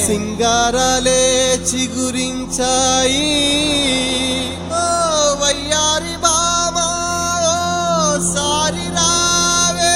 సింగారాలే చిగురించాయి ఓ వయ్యారి బామా ఓ సారి రావే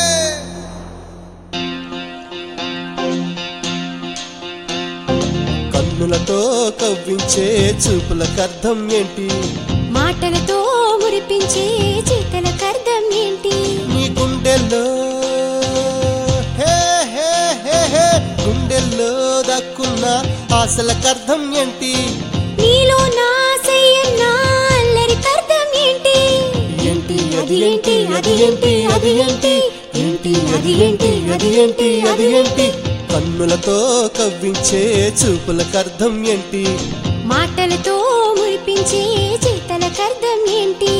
కన్నులతో కవ్వించే చూపులకర్థం ఏంటి మాటలతో మురిపించే చేతలకు అర్థం ఏంటి నీ గుండెల్లో హే హే హే హే గుండెల్లో దక్కున్న ఆశలకర్థం ఏంటి నీలో నా సయ్యన్నా అల్లరికి అర్థం ఏంటి ఏంటి అది ఏంటి అది ఏంటి అది ఏంటి ఏంటి అది ఏంటి అది ఏంటి అది ఏంటి కన్నులతో కవ్వించే చూపులకర్థం ఏంటి మాటలతో మురిపించే చేతలకు అర్థం ఏంటి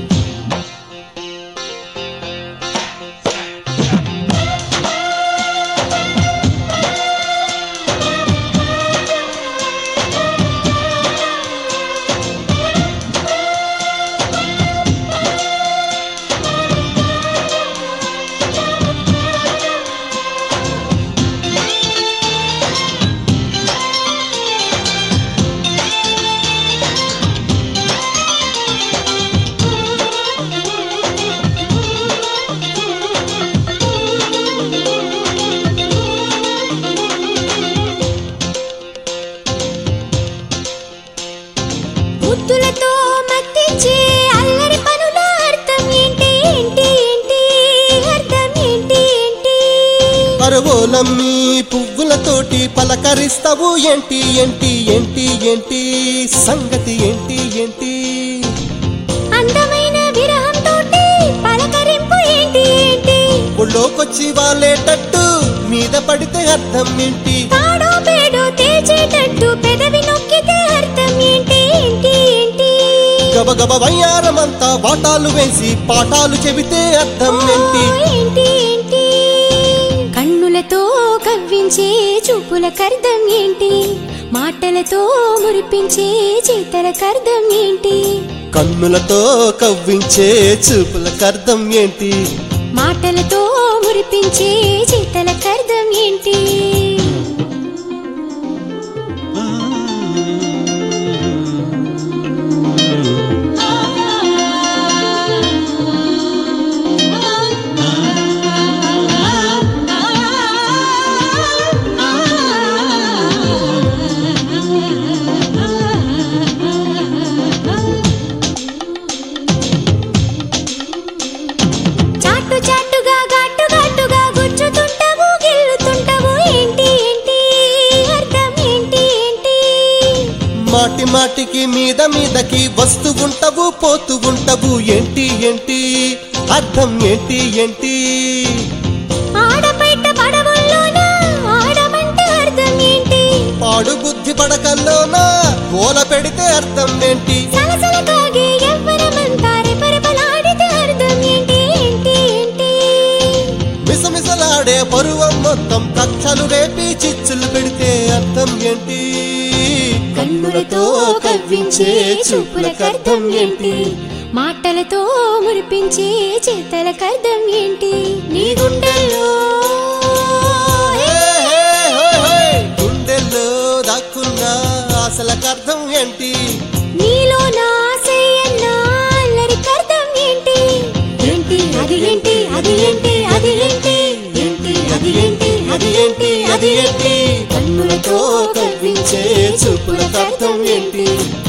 ముద్దులతో మత్తించే అల్లరి పనుల అర్థం ఏంటి ఏంటి ఏంటి అర్థం ఏంటి ఏంటి పరువోలమ్మి పువ్వులతోటి పలకరిస్తావు ఏంటి ఏంటి ఏంటి ఏంటి సంగతి ఏంటి ఏంటి అందమైన విరహంతో పలకరింపు ఏంటి ఏంటి ఒళ్ళోకొచ్చి వాళ్ళేటట్టు మీద పడితే అర్థం ఏంటి తాడో పేడో తేల్చేటట్టు పెదవి నొక్కితే అర్థం ఏంటి ఏంటి ఏంటి గబగబ వయ్యారమంతా వాటాలు వేసి పాఠాలు చెబితే అర్థం ఏంటి ఓ, ఏంటి ఏంటి కన్నులతో కవ్వించే చూపులకర్థం ఏంటి మాటలతో మురిపించే చేతలకర్థం ఏంటి కన్నులతో కవ్వించే చూపులకర్థం ఏంటి మాటలతో మురిపించే చేతలకర్థం ఏంటి చాటు చాటుగా ఘాటు ఘాటుగా గుచ్చుతుంటావు గిల్లుతుంటావు ఏంటి ఏంటి అర్థం ఏంటి ఏంటి మాటి మాటికి మీద మీదకి వస్తూ ఉంటావు పోతూ ఉంటావు ఏంటి ఏంటి అర్థం ఏంటి ఏంటి ఆడబయట పడవల్లోన ఆడమంటే అర్థం ఏంటి పాడు బుద్ధి పడకల్లోనా గోల పెడితే అర్థం ఏంటి సలసల కాగే ఎవ్వరమంతా రెపరెపలాడితే అర్థం ఏంటి ఏంటి ఏంటి మిసమిసలాడే పరువం మొత్తం కక్షలు రేపి చిచ్చులు పెడితే అర్థం ఏంటి కన్నులతో కవ్వించే చూపులకర్థం ఏంటి మాటలతో మురిపించే చేతలకర్థం ఏంటి నీ గుండెల్లో హే, హే, హే, హే. గుండెల్లో దాక్కున్న ఆశలకు అర్థం ఏంటి నీలో నా ఆశయన్న అల్లరికర్థం ఏంటి ఏంటి అది ఏంటి అది ఏంటి అది ఏంటి ఏంటి అది ఏంటి అది ఏంటి అది ఏంటి కన్నులతో కవ్వించే చూపులకు అర్థం ఏంటి